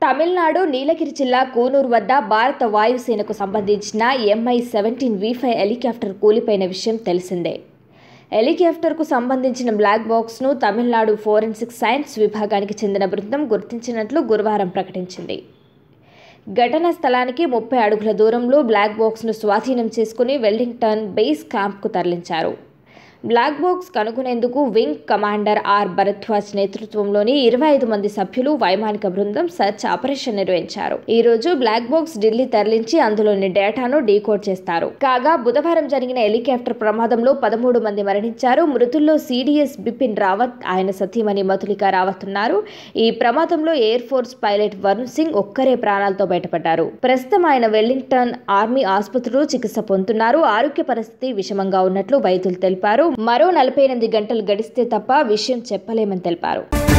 తమిళనాడు నీలగిరి జిల్లా కూనూరు వద్ద భారత వాయుసేనకు సంబంధించిన MI seventeen V five helicopter కూలిపోయిన విషయం తెలిసిందే హెలికాప్టర్కు సంబంధించిన బ్లాక్ బాక్స్ను తమిళనాడు ఫోరెన్సిక్ సైన్స్ విభాగానికి చెందిన బృందం గుర్తించినట్లు గురువారం ప్రకటించింది ఘటనా స్థలానికి ముప్పై అడుగుల దూరంలో బ్లాక్ బాక్స్ను స్వాధీనం చేసుకుని వెల్లింగ్టన్ బేస్ క్యాంప్కు తరలించారు బ్లాక్ బాక్స్ కనుగొనేందుకు వింగ్ కమాండర్ ఆర్ భరద్వాజ్ నేతృత్వంలోని ఇరవై ఐదు మంది సభ్యులు వైమానిక బృందం సర్చ్ ఆపరేషన్ నిర్వహించారు ఈ రోజు బ్లాక్ బాక్స్ ఢిల్లీ తరలించి అందులోని డేటాను డీకోడ్ చేస్తారు కాగా బుధవారం జరిగిన హెలికాప్టర్ ప్రమాదంలో పదమూడు మంది మరణించారు మృతుల్లో సిడిఎస్ బిపిన్ రావత్ ఆయన సతీమణి మధులిక రావత్ ఉన్నారు ఈ ప్రమాదంలో air force pilot Varun Singh ఒక్కరే ప్రాణాలతో బయటపడ్డారు ప్రస్తుతం ఆయన వెల్లింగ్టన్ ఆర్మీ ఆసుపత్రిలో చికిత్స పొందుతున్నారు ఆరోగ్య పరిస్థితి విషమంగా ఉన్నట్లు వైద్యులు తెలిపారు మరో నలభై ఎనిమిది గంటలు గడిస్తే తప్ప విషయం చెప్పలేమని తెలిపారు